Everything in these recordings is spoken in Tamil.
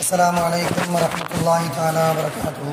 அஸ்ஸலாமு அலைக்கும் வரஹ்மத்துல்லாஹி தஆலா வரகாத்து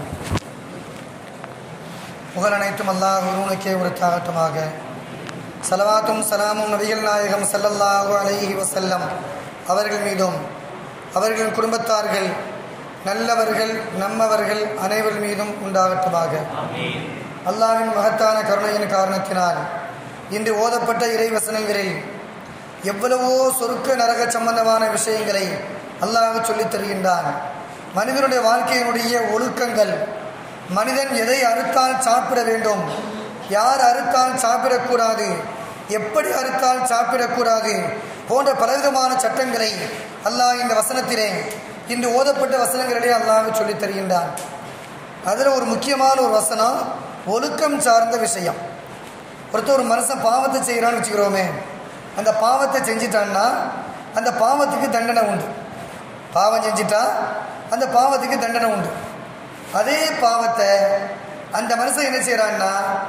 புகழ் அனைத்தும் அல்லாஹ் ஒருவனுக்கே உரித்தாகட்டுமாக சலவாத்தும் சலாமும் நபிகள் நாயகம் ஸல்லல்லாஹு அலைஹி வஸல்லம் அவர்கள் மீதும் அவர்களின் குடும்பத்தார்கள் நல்லவர்கள் நம்மவர்கள் அனைவர் மீதும் உண்டாகட்டுமாக அல்லாஹ்வின் மகத்தான கருணையின் காரணத்தினால் இன்று ஓதப்பட்ட இறைவசனங்களில் எவ்வளவோ சொருக்க நரக சம்பந்தமான விஷயங்களை அல்லாஹ் சொல்லித் தருகின்றான் மனிதனுடைய வாழ்க்கையினுடைய ஒழுக்கங்கள் மனிதன் எதை அறுத்தால் சாப்பிட வேண்டும் யார் அறுத்தால் சாப்பிடக்கூடாது எப்படி அறுத்தால் சாப்பிடக்கூடாது போன்ற பலவிதமான சட்டங்களை அல்லாஹ் இந்த வசனத்திலே இன்று ஓதப்பட்ட வசனங்களிலே அல்லாஹ் சொல்லித் தருகின்றான் அதில் ஒரு முக்கியமான ஒரு வசனம் ஒழுக்கம் சார்ந்த விஷயம் ஒருத்தர் ஒரு மனுஷன் பாவத்தை செய்கிறான்னு வச்சுக்கிறோமே அந்த பாவத்தை செஞ்சிட்டான்னா அந்த பாவத்துக்கு தண்டனை உண்டு பாவம் செஞ்சிட்டா அந்த பாவத்துக்கு தண்டனை உண்டு அதே பாவத்தை அந்த மனுஷன் என்ன செய்கிறான்னா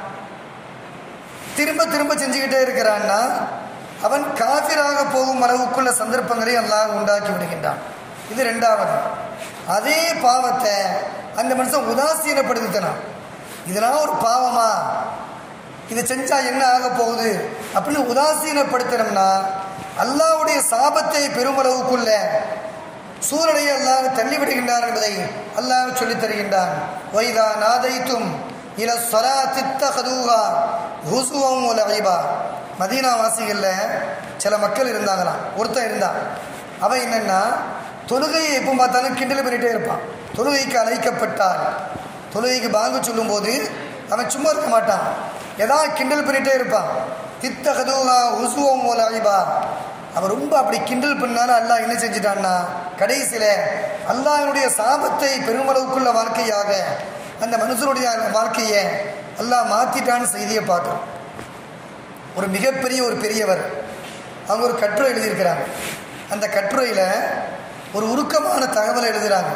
திரும்ப திரும்ப செஞ்சுக்கிட்டே இருக்கிறான்னா அவன் காபிராக போகும் அளவுக்குள்ள சந்தர்ப்பங்களை அல்லாஹ் உண்டாக்கி விடுகின்றான் இது ரெண்டாவது அதே பாவத்தை அந்த மனுஷன் உதாசீனப்படுத்தினான் இதெல்லாம் ஒரு பாவமா இதை செஞ்சா என்ன ஆக போகுது அப்படின்னு உதாசீனப்படுத்தினோம்னா அல்லாவுடைய சாபத்தை பெருமளவுக்குள்ள சூரனை அல்லாஹ் தள்ளி விடுகின்றான் என்பதை அல்லாஹ் சொல்லித் தருகின்றான் ஒய்தா நாதைத்தும் இல சொலா தித்த ஹதூகா ஹுசுவம் ஐபா மதீனா வாசிகளில் சில மக்கள் இருந்தாங்களாம் ஒருத்தன் இருந்தான் அவன் என்னன்னா தொழுகையை எப்போ பார்த்தாலும் கிண்டல் பண்ணிகிட்டே இருப்பான் தொழுகைக்கு அழைக்கப்பட்டால் தொழுகைக்கு பாங்கு சொல்லும்போது அவன் சும்மா இருக்க மாட்டான் ஏதாவது கிண்டல் பண்ணிகிட்டே இருப்பான் தித்த ஹதூகா ஹுசுவம் ஐபா அவன் ரொம்ப அப்படி கிண்டல் பண்ணாலும் அல்லாஹ் என்ன செஞ்சிட்டான்னா கடைசியில் அல்லாஹனுடைய சாபத்தை பெருமளவுக்குள்ள வாழ்க்கையாக அந்த மனுஷனுடைய வாழ்க்கையை அல்லாஹ் மாற்றிட்டான்னு செய்தியை பார்க்குறோம் ஒரு மிகப்பெரிய ஒரு பெரியவர் அவங்க ஒரு கட்டுரை எழுதியிருக்கிறாங்க அந்த கட்டுரையில் ஒரு உருக்கமான தகவலை எழுதுகிறாங்க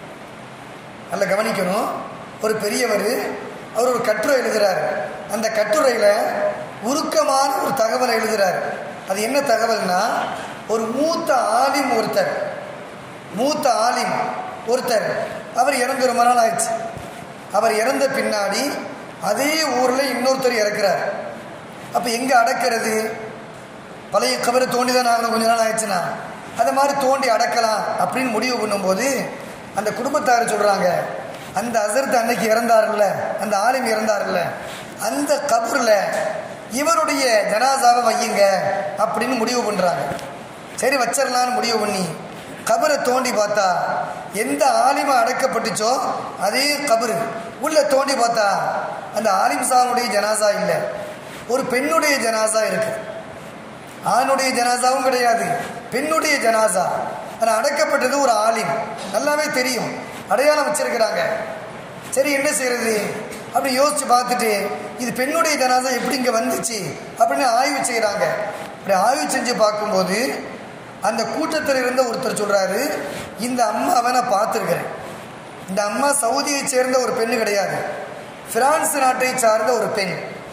நல்லா கவனிக்கணும் ஒரு பெரியவர் அவர் ஒரு கட்டுரை எழுதுகிறார் அந்த கட்டுரையில் உருக்கமான ஒரு தகவலை எழுதுகிறார் அது என்ன தகவல்னா ஒரு மூத்த ஆலிம் ஒருத்தர் மூத்த ஆலிம் ஒருத்தர் அவர் இறந்து ரொம்ப நாள் ஆயிடுச்சு அவர் இறந்த பின்னாடி அதே ஊரில் இன்னொருத்தர் இறக்குறார் அப்போ எங்கே அடக்கிறது பழைய கபரை தோண்டி தான் ஆகணும் கொஞ்ச நாள் ஆயிடுச்சுன்னா அதை மாதிரி தோண்டி அடக்கலாம் அப்படின்னு முடிவு பண்ணும்போது அந்த குடும்பத்தார் சொல்கிறாங்க அந்த அசரத்து அன்னைக்கு இறந்தார்ல அந்த ஆலிம் இறந்தார்ல அந்த கபரில் இவருடைய ஜனாசாவை வையுங்க அப்படின்னு முடிவு பண்ணுறாங்க சரி வச்சிடலான்னு முடிவு பண்ணி கபரை தோண்டி பார்த்தா எந்த ஆலிமா அடக்கப்பட்டுச்சோ அதே கபரு உள்ள தோண்டி பார்த்தா அந்த ஆலிம் சாவுடைய ஜனாசா இல்லை ஒரு பெண்ணுடைய ஜனாசா இருக்கு ஆணுடைய ஜனாசாவும் கிடையாது பெண்ணுடைய ஜனாசா அதில் அடக்கப்பட்டது ஒரு ஆலிம் நல்லாவே தெரியும் அடையாளம் வச்சிருக்கிறாங்க சரி என்ன செய்யறது அப்படி யோசிச்சு பார்த்துட்டு இது பெண்ணுடைய ஜனாசா எப்படி இங்கே வந்துச்சு அப்படின்னு ஆய்வு செய்கிறாங்க அப்படி ஆய்வு செஞ்சு பார்க்கும்போது அந்த கூட்டத்தில் இருந்த ஒருத்தர் சொல்கிறாரு இந்த அம்மாவை நான் பார்த்துருக்கிறேன் இந்த அம்மா சவுதியை சேர்ந்த ஒரு பெண்ணு கிடையாது பிரான்ஸ் நாட்டை சார்ந்த ஒரு பெண்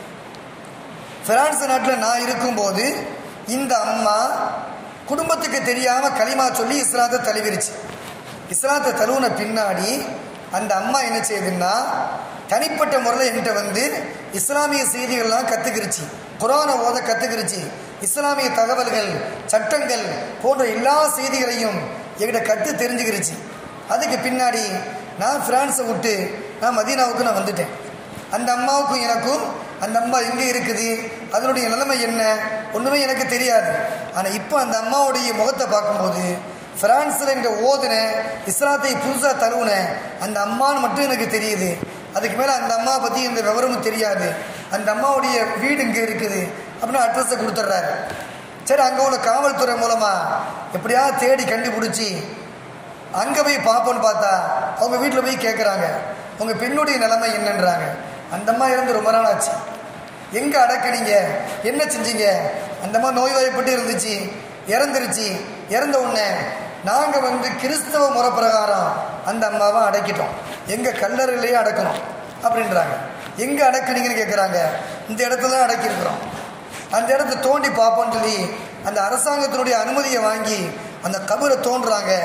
பிரான்ஸ் நாட்டில் நான் இருக்கும்போது இந்த அம்மா குடும்பத்துக்கு தெரியாமல் களிமா சொல்லி இஸ்லாத்தை தழுவிருச்சு இஸ்லாத்தை தழுவுன பின்னாடி அந்த அம்மா என்ன செய்யுதுன்னா தனிப்பட்ட முறையில் என்கிட்ட வந்து இஸ்லாமிய செய்திகள்லாம் கற்றுக்கிருச்சு குரானை ஓத கற்றுக்கிருச்சு இஸ்லாமிய தகவல்கள் சட்டங்கள் போன்ற எல்லா செய்திகளையும் என்கிட்ட கற்று தெரிஞ்சுக்கிருச்சு அதுக்கு பின்னாடி நான் ஃப்ரான்ஸை விட்டு நான் மதீனாவுக்கு நான் வந்துட்டேன் அந்த அம்மாவுக்கும் எனக்கும் அந்த அம்மா எங்கே இருக்குது அதனுடைய நிலைமை என்ன ஒன்றுமே எனக்கு தெரியாது ஆனால் இப்போ அந்த அம்மாவுடைய முகத்தை பார்க்கும்போது ஃப்ரான்ஸில் இங்கே ஓதுன இஸ்லாத்தை புதுசாக தழுவுன அந்த அம்மான்னு மட்டும் எனக்கு தெரியுது அதுக்கு மேலே அந்த அம்மா பற்றி இந்த விவரமும் தெரியாது அந்த அம்மாவுடைய வீடு இங்கே இருக்குது அப்படின்னு அட்ரஸை கொடுத்துட்றாரு சரி அங்கே உள்ள காவல்துறை மூலமாக எப்படியாவது தேடி கண்டுபிடிச்சி அங்கே போய் பார்ப்போன்னு பார்த்தா அவங்க வீட்டில் போய் கேட்குறாங்க உங்கள் பெண்ணுடைய நிலைமை என்னன்றாங்க அந்த அம்மா இறந்து ரொம்ப நாள் ஆச்சு எங்கே அடக்கினீங்க என்ன செஞ்சீங்க அந்த அம்மா நோய்வாய்ப்பட்டு இருந்துச்சு இறந்துருச்சு இறந்த உடனே நாங்கள் வந்து கிறிஸ்தவ முறை பிரகாரம் அந்த அம்மாவை அடக்கிட்டோம் எங்கள் கல்லறையிலேயே அடக்கணும் அப்படின்றாங்க எங்கே அடக்குனீங்கன்னு கேட்குறாங்க இந்த இடத்துல தான் அடக்கியிருக்கிறோம் அந்த இடத்த தோண்டி பார்ப்போம்னு சொல்லி அந்த அரசாங்கத்தினுடைய அனுமதியை வாங்கி அந்த கபரை தோன்றுறாங்க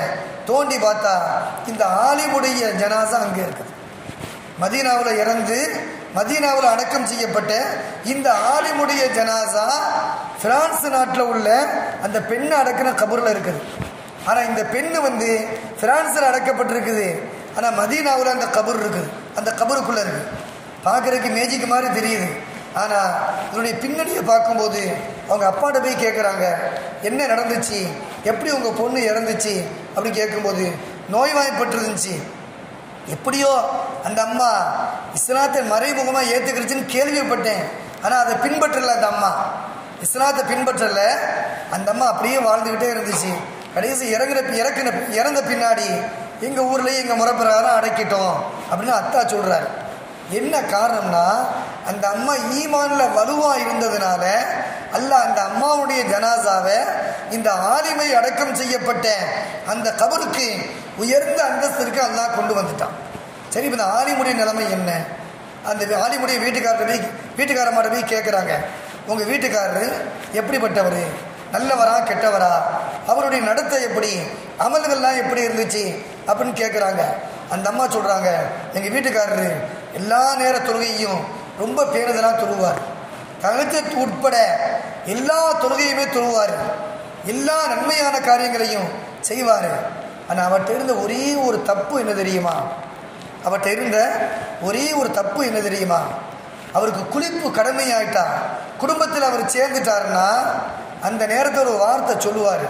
தோண்டி பார்த்தா இந்த ஆலிமுடைய ஜனாசா அங்கே இருக்குது மதீனாவில் இறந்து மதீனாவில் அடக்கம் செய்யப்பட்ட இந்த ஆலிமுடைய ஜனாசா பிரான்ஸ் நாட்டில் உள்ள அந்த பெண்ணை அடக்கின கபூரில் இருக்குது ஆனால் இந்த பெண்ணு வந்து பிரான்ஸில் அடக்கப்பட்டிருக்குது ஆனால் மதீனாவில் அந்த கபூர் இருக்குது அந்த கபருக்குள்ளே இருக்குது பார்க்குறதுக்கு மேஜிக் மாதிரி தெரியுது ஆனால் இதனுடைய பின்னணியை பார்க்கும்போது அவங்க அப்பாட்ட போய் கேட்குறாங்க என்ன நடந்துச்சு எப்படி உங்கள் பொண்ணு இறந்துச்சு அப்படின்னு கேட்கும்போது நோய்வாய்ப்பட்டிருந்துச்சு எப்படியோ அந்த அம்மா இஸ்லாத்தை மறைமுகமாக ஏற்றுக்கிடுச்சுன்னு கேள்விப்பட்டேன் ஆனால் அதை பின்பற்றல அந்த அம்மா இஸ்லாத்தை பின்பற்றல அந்த அம்மா அப்படியே வாழ்ந்துக்கிட்டே இருந்துச்சு கடைசி இறங்குற இறக்குன இறந்த பின்னாடி எங்கள் ஊர்லேயே எங்கள் முறை பிரகாரம் அடக்கிட்டோம் அப்படின்னு அத்தா சொல்கிறாரு என்ன காரணம்னா அந்த அம்மா ஈமானில் வலுவாக இருந்ததுனால அல்ல அந்த அம்மாவுடைய ஜனாசாவை இந்த ஆலிமை அடக்கம் செய்யப்பட்ட அந்த கபருக்கு உயர்ந்த அந்தஸ்திற்கு அல்லாஹ் கொண்டு வந்துட்டான் சரி இப்போ இந்த ஆலிமுடைய நிலைமை என்ன அந்த ஆலிமுடைய வீட்டுக்காரர் போய் வீட்டுக்காரமாட்ட போய் கேட்குறாங்க உங்கள் வீட்டுக்காரரு எப்படிப்பட்டவர் நல்லவரா கெட்டவரா அவருடைய நடத்தை எப்படி அமல்கள்லாம் எப்படி இருந்துச்சு அப்படின்னு கேட்குறாங்க அந்த அம்மா சொல்கிறாங்க எங்கள் வீட்டுக்காரரு எல்லா நேர தொழுகையும் ரொம்ப பேணுதலாக தொழுவார் கழுத்து உட்பட எல்லா தொழுகையுமே தொழுவார் எல்லா நன்மையான காரியங்களையும் செய்வார் ஆனால் அவர்கிட்ட இருந்த ஒரே ஒரு தப்பு என்ன தெரியுமா அவர்கிட்ட இருந்த ஒரே ஒரு தப்பு என்ன தெரியுமா அவருக்கு குளிப்பு கடமையாயிட்டா குடும்பத்தில் அவர் சேர்ந்துட்டாருன்னா அந்த நேரத்தில் ஒரு வார்த்தை சொல்லுவார்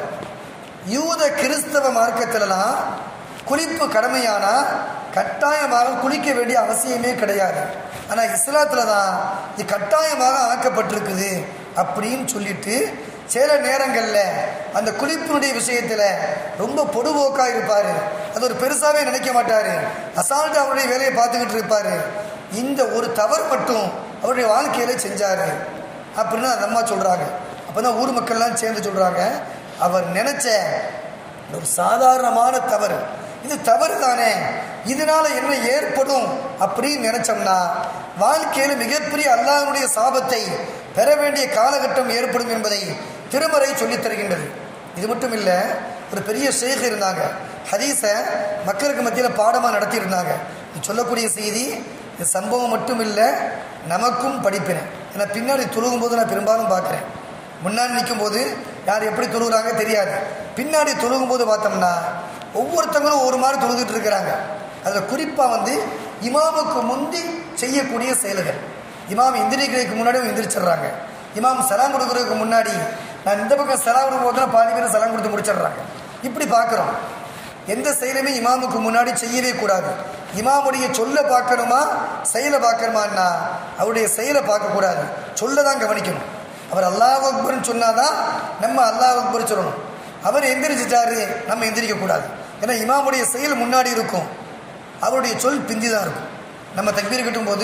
யூத கிறிஸ்தவ மார்க்கத்திலலாம் குளிப்பு கடமையானா கட்டாயமாக குளிக்க வேண்டிய அவசியமே கிடையாது ஆனால் இஸ்லாத்தில் தான் இது கட்டாயமாக ஆக்கப்பட்டிருக்குது அப்படின்னு சொல்லிட்டு சில நேரங்களில் அந்த குளிப்பினுடைய விஷயத்தில் ரொம்ப பொடுபோக்காக இருப்பார் அது ஒரு பெருசாகவே நினைக்க மாட்டார் அசால்ட்டு அவருடைய வேலையை பார்த்துக்கிட்டு இருப்பார் இந்த ஒரு தவறு மட்டும் அவருடைய வாழ்க்கையில் செஞ்சார் அப்படின்னு அந்த அம்மா சொல்கிறாங்க அப்போ தான் ஊர் மக்கள்லாம் சேர்ந்து சொல்கிறாங்க அவர் நினச்ச ஒரு சாதாரணமான தவறு இது தவறு தானே இதனால என்ன ஏற்படும் அப்படின்னு நினைச்சோம்னா வாழ்க்கையில் மிகப்பெரிய அல்லாஹ்வுடைய சாபத்தை பெற வேண்டிய காலகட்டம் ஏற்படும் என்பதை திருமறை சொல்லித் தருகின்றது இது மட்டும் இல்லை ஒரு பெரிய ஷேக் இருந்தாங்க ஹதீஸை மக்களுக்கு மத்தியில் பாடமாக நடத்தியிருந்தாங்க இது சொல்லக்கூடிய செய்தி இது சம்பவம் மட்டும் இல்லை நமக்கும் படிப்பினேன் ஏன்னா பின்னாடி தொழுகும் போது நான் பெரும்பாலும் பார்க்குறேன் முன்னாடி நிற்கும் போது யார் எப்படி தொழுகிறாங்க தெரியாது பின்னாடி தொழுகும் போது பார்த்தோம்னா ஒவ்வொருத்தங்களும் ஒரு மாதிரி தொழுதுட்டு இருக்கிறாங்க அதில் குறிப்பாக வந்து இமாமுக்கு முந்தி செய்யக்கூடிய செயல்கள் இமாம் எந்திரிக்கிறதுக்கு முன்னாடி அவங்க எந்திரிச்சிடுறாங்க இமாம் சலாம் கொடுக்குறதுக்கு முன்னாடி நான் இந்த பக்கம் சலாம் கொடுக்கும் போது பாதி பேர் சலாம் கொடுத்து முடிச்சிடுறாங்க இப்படி பார்க்குறோம் எந்த செயலுமே இமாமுக்கு முன்னாடி செய்யவே கூடாது இமாமுடைய சொல்ல பார்க்கணுமா செயலை பார்க்கணுமான்னா அவருடைய செயலை பார்க்கக்கூடாது சொல்ல தான் கவனிக்கணும் அவர் அல்லாஹ் அக்பர்னு சொன்னாதான் நம்ம அல்லாஹ் அக்பர் சொல்லணும் அவர் எந்திரிச்சிட்டாரு நம்ம எந்திரிக்க கூடாது ஏன்னா இமாமுடைய செயல் முன்னாடி இருக்கும் அவருடைய சொல் பிந்தி தான் இருக்கும் நம்ம தக்பீர் கட்டும்போது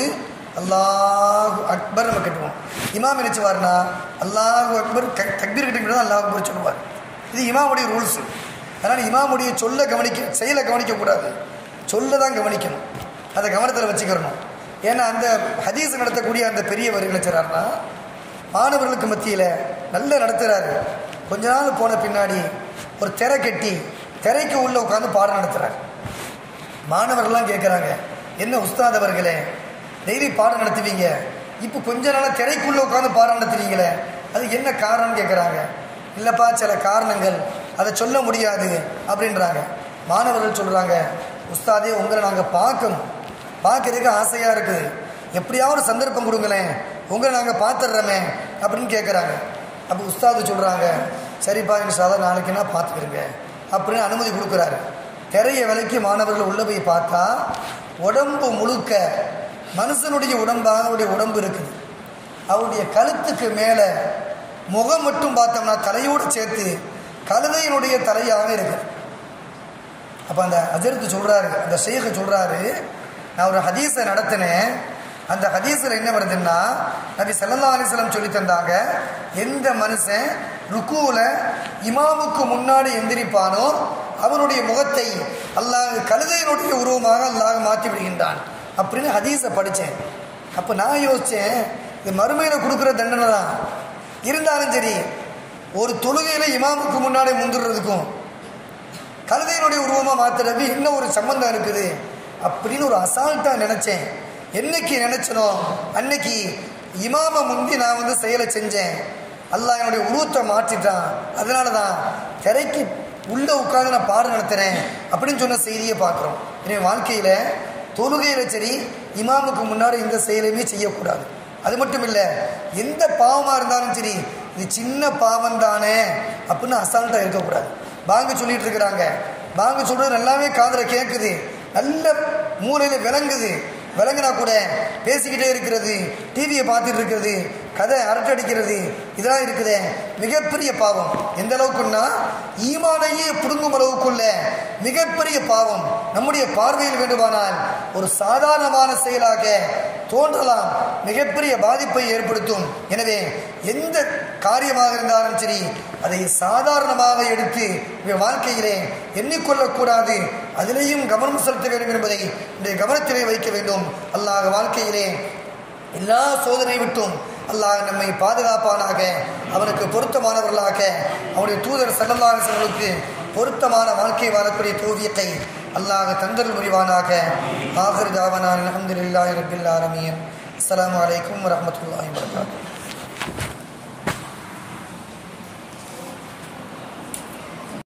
அல்லாஹ் அக்பர் நம்ம கட்டுவோம் இமாம் நினைச்சுவார்னா அல்லாஹ் அக்பர் க தக்பீர் கட்டும்போது அல்லாஹ் அக்பர் சொல்லுவார் இது இமாமுடைய ரூல்ஸ் அதனால் இமாமுடைய சொல்ல கவனிக்க செயலை கவனிக்கக்கூடாது சொல்ல தான் கவனிக்கணும் அதை கவனத்தில் வச்சுக்கிறணும் ஏன்னா அந்த ஹதீஸ் நடத்தக்கூடிய அந்த பெரியவர் என்ன செய்றாருன்னா மாணவர்களுக்கு மத்தியில் நல்லா நடத்துகிறாரு கொஞ்ச நாள் போன பின்னாடி ஒரு திரை கட்டி திரைக்கு உள்ளே உட்காந்து பாடம் நடத்துகிறார் மாணவர்கள்லாம் கேட்குறாங்க என்ன உஸ்தாத் அவர்களே டெய்லி பாடம் நடத்துவீங்க இப்போ கொஞ்ச நாளாக திரைக்குள்ளே உட்காந்து பாடம் நடத்துவீங்களே அது என்ன காரணம்னு கேட்குறாங்க இல்லைப்பா சில காரணங்கள் அதை சொல்ல முடியாது அப்படின்றாங்க மாணவர்கள் சொல்கிறாங்க உஸ்தாதே உங்களை நாங்கள் பார்க்கணும் பார்க்கறதுக்கு ஆசையாக இருக்குது எப்படியாவது ஒரு சந்தர்ப்பம் கொடுங்களேன் உங்களை நாங்கள் பார்த்துடுறோமே அப்படின்னு கேட்குறாங்க அப்போ உஸ்தாது சொல்கிறாங்க சரிப்பா இன்ஷால்லா நாளைக்குன்னா பார்த்துக்கிறங்க அப்படின்னு அனுமதி கொடுக்குறாரு திரைய விலைக்கு மாணவர்கள் உள்ளே போய் பார்த்தா உடம்பு முழுக்க மனுஷனுடைய உடம்பாக அவருடைய உடம்பு இருக்குது அவருடைய கழுத்துக்கு மேலே முகம் மட்டும் பார்த்தோம்னா தலையோடு சேர்த்து கழுதையினுடைய தலையாக இருக்குது அப்போ அந்த அஜர்த்து சொல்கிறாரு அந்த ஷேഖ് சொல்கிறாரு நான் ஒரு ஹதீஸை நடத்தினேன் அந்த ஹதீஸில் என்ன வருதுன்னா நபி சல்லா அலிஸ்லம் சொல்லி தந்தாங்க எந்த மனுஷன் ருக்குவில் இமாமுக்கு முன்னாடி எந்திரிப்பானோ அவனுடைய முகத்தை அல்லாஹ் கழுதையினுடைய உருவமாக அல்லாஹ் மாற்றி விடுகின்றான் அப்படின்னு ஹதீஸை படித்தேன் அப்போ நான் யோசித்தேன் இது மறுமையில் கொடுக்குற தண்டனை தான் இருந்தாலும் சரி ஒரு தொழுகையில் இமாமுக்கு முன்னாடி முந்துடுறதுக்கும் கழுதையினுடைய உருவமாக மாத்துறது இன்னும் ஒரு சம்பந்தம் இருக்குது அப்படின்னு ஒரு அசால்ட்டாக நினச்சேன் என்னைக்கு நினச்சனோ அன்னைக்கு இமாம முந்தி நான் வந்து செயலை செஞ்சேன் அல்லாஹ் என்னுடைய உருவத்தை மாற்றிட்டான் அதனால தான் திரைக்கு உள்ளே உட்காந்து நான் பாடம் நடத்துகிறேன் அப்படின்னு சொன்ன செய்தியை பார்க்குறோம் எனவே வாழ்க்கையில் தொழுகையில் சரி இமாமுக்கு முன்னாடி இந்த செயலையுமே செய்யக்கூடாது அது மட்டும் இல்லை எந்த பாவமாக இருந்தாலும் சரி இது சின்ன பாவம் தானே அப்படின்னு அசால்ட்டாக இருக்கக்கூடாது பாங்க சொல்லிட்டு இருக்கிறாங்க பாங்க சொல்கிறது நல்லாவே காதில் கேட்குது நல்ல மூலையில் விளங்குது விளங்குனா கூட பேசிக்கிட்டே இருக்கிறது டிவியை பார்த்துட்டு இருக்கிறது கதை அரட்டடிக்கிறது இதெல்லாம் இருக்குதே மிகப்பெரிய பாவம் எந்த அளவுக்குன்னா ஈமானையே பிடுங்கும் அளவுக்குள்ள மிகப்பெரிய பாவம் நம்முடைய பார்வையில் வேண்டுமானால் ஒரு சாதாரணமான செயலாக தோன்றலாம் மிகப்பெரிய பாதிப்பை ஏற்படுத்தும் எனவே எந்த காரியமாக இருந்தாலும் சரி அதை சாதாரணமாக எடுத்து உங்கள் வாழ்க்கையிலே எண்ணிக்கொள்ளக்கூடாது அதிலேயும் கவனம் செலுத்த வேண்டும் என்பதை இந்த கவனத்திலே வைக்க வேண்டும் அல்லாஹ் வாழ்க்கையிலே எல்லா சோதனை விட்டும் அல்லாஹ் நம்மை பாதுகாப்பானாக அவனுக்கு பொருத்தமானவர்களாக அவனுடைய தூதர் சல்லல்லாஹர்களுக்கு பொருத்தமான வாழ்க்கை வாழக்கூடிய தோவியத்தை அல்லாஹ் தந்தல் புரிவானாக ஆஹர் தாவனான் அலமதுல்லாஹி ரபில் ஆலமீன் அஸ்ஸலாமு அலைக்கும் வரஹ்மத்துல்லாஹி வபரகாத்துஹு